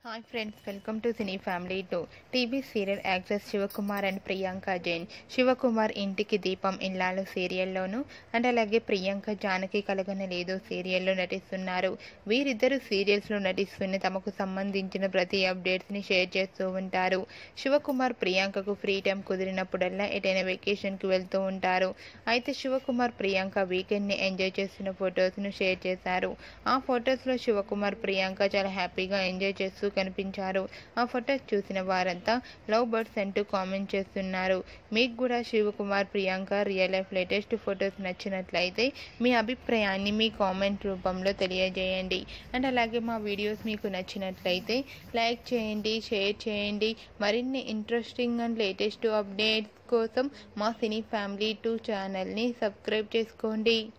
hi friends welcome to cine family two TV serial actress Shivakumar and Priyanka Jain Shivakumar ఇంటికి దీపం ఇల్లాలు సీరియల్లోను and అలాగే ప్రియాంక జానకి కలగన లేదు సీరియల్లో నటిస్తున్నారు వీరిద్దరు సీరియల్స్లో నటిస్తున్న తమకు సంబంధించిన ప్రతి అప్డేట్స్ని షేర్ చేస్తూ ఉంటారు శివకుమార్ ప్రియాంకకు ఫ్రీ టైం కుదిరినప్పుడల్లా ఎటైనా వెకేషన్కి వెళ్తూ ఉంటారు అయితే శివకుమార్ ప్రియాంక వీకెండ్ని ఎంజాయ్ చేస్తున్న ఫొటోస్ను షేర్ చేశారు ఆ ఫొటోస్లో శివకుమార్ ప్రియాంక చాలా హ్యాపీగా ఎంజాయ్ చేస్తూ కనిపించారు ఆ ఫొటోస్ చూసిన వారంతా లవ్ బర్డ్స్ అంటూ కామెంట్ చేస్తున్నారు మీకు కూడా Shivakumar Priyanka real life latest photos నచ్చినట్లయితే మీ అభిప్రాయాన్ని మీ కామెంట్ రూపంలో తెలియజేయండి అండ్ అలాగే మా వీడియోస్ మీకు నచ్చినట్లయితే లైక్ చేయండి షేర్ చేయండి మరిన్ని ఇంట్రెస్టింగ్ అండ్ లేటెస్ట్ అప్డేట్స్ కోసం మా సినీ ఫ్యామిలీ టూ ఛానల్ని సబ్స్క్రైబ్ చేసుకోండి